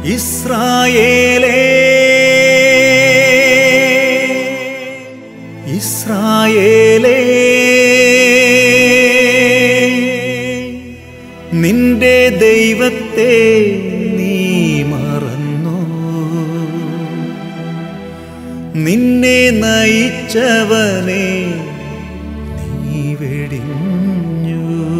ഇസ്രായേലേ ഇസ്രായേലേ നിന്റെ ദൈവത്തെ നീ മറന്നു നിന്നെ നയിച്ചവനെ നീ വെടിഞ്ഞു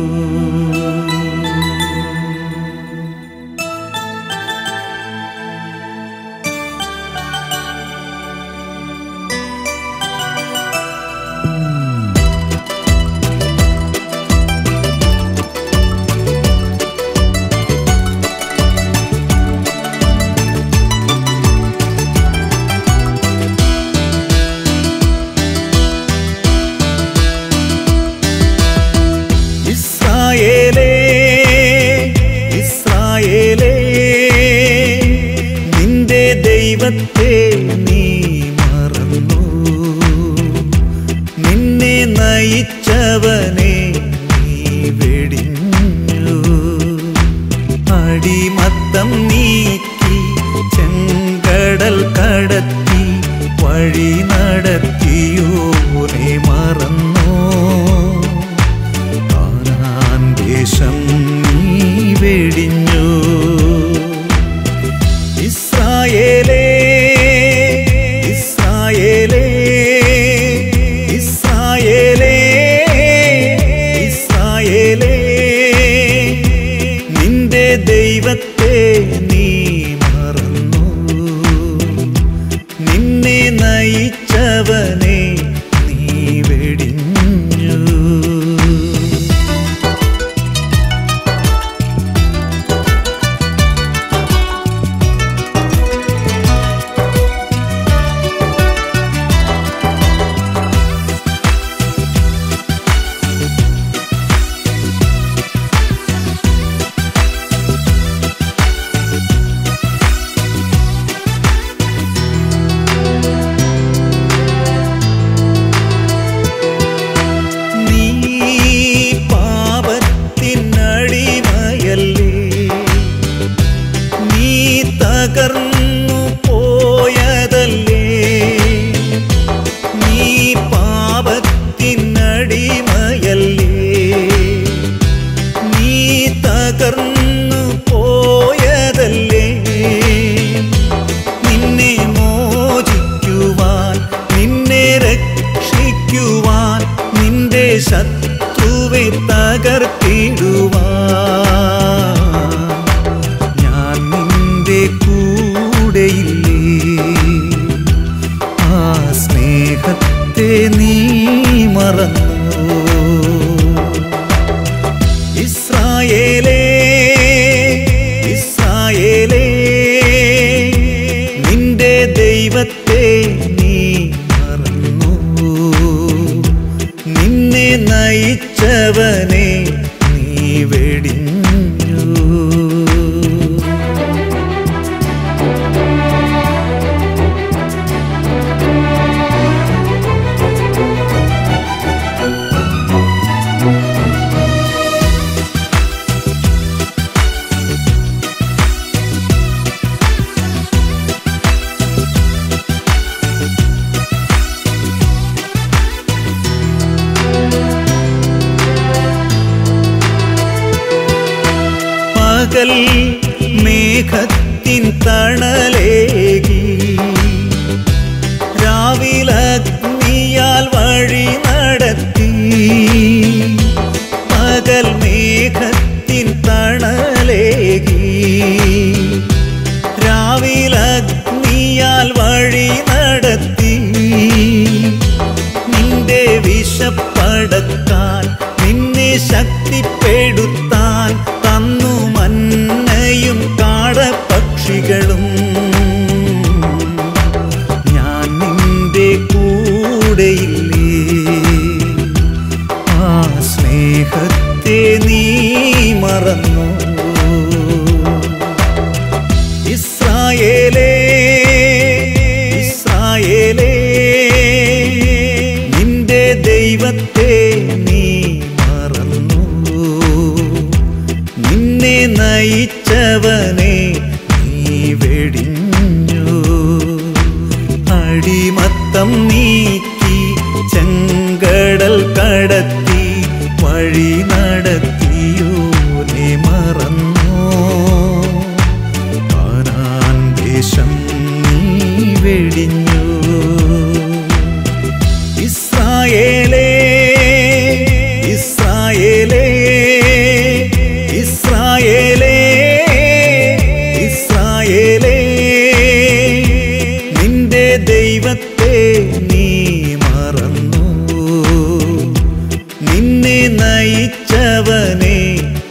ഇസ്രായേലേ ഇസ്രായേലേ നിന്റെ ദൈവത്തെ നീ മറന്നു നിന്നെ നയിച്ചവനെ നീ വെടിഞ്ഞു അടിമത്തം നീക്കി ചെങ്കടൽ കടത്തി വഴി നടത്തിയോനെ മറന്നു കാനാൻ ദേശം നീ വെടിഞ്ഞു ഇസ്രായേലേ ഇസ്രായേലേ ഇസ്രായേലേ ഇസ്രായേലേ നിന്റെ ദൈവത്തെ നീ മറന്നു നിന്നെ നയിച്ചവനെ നീ വെടിഞ്ഞു നീ പാപത്തിനടിമയല്ലേ നീ തകർന്നു പോയതല്ലേ നീ പാപത്തിനടിമയല്ലേ നീ തകർന്നു പോയതല്ലേ നിന്നെ മോചിക്കുവാൻ നിന്നെ രക്ഷിക്കുവാൻ നിന്റെ ശത്രുവെ തകർത്തിടുവാൻ ഞാൻ നിന്റെ കൂടെയില്ലേ ആ സ്നേഹത്തെ നീ മറന്നു ഇസ്രായേലേ ഇസ്രായേലേ നിന്റെ ദൈവത്തെ നീ മറന്നു നിന്നെ നയിച്ചവനെ നീ വെടിഞ്ഞു പകൽ മേഘത്തിൻ തണലേകി രാവിലഗ്നിയാൽ വഴി നടത്തി പകൽ മേഘത്തിൻ തണലേകി രാവിലഗ്നിയാൽ വഴി നടത്തി നിന്റെ വിശപ്പടക്കാൻ നിന്നെ ശക്തിപ്പെടുത്താൻ തന്നു മന്നയും കാടപ്പക്ഷികളും ഞാൻ നിന്റെ കൂടെയില്ലേ ആ സ്നേഹത്തെ നീ മറന്നു ഇസ്രായേലേ ഇസ്രായേലേ നിന്റെ ദൈവത്തെ നീ മറന്നു നിന്നെ നയിച്ചവനെ നീ വെടിഞ്ഞു അടിമത്തം നീക്കി ചെങ്കടൽ കടത്തി വഴി നടത്തിയോ നീ മറന്നോ കാനാൻ ദേശം നീ വെടിഞ്ഞു ഇസ്രായേലേ ഇസ്രായേലേ ഇസ്രായേലേ ഇസ്രായേലേ നിന്റെ ദൈവത്തെ നീ മറന്നു നിന്നെ നയിച്ചവനെ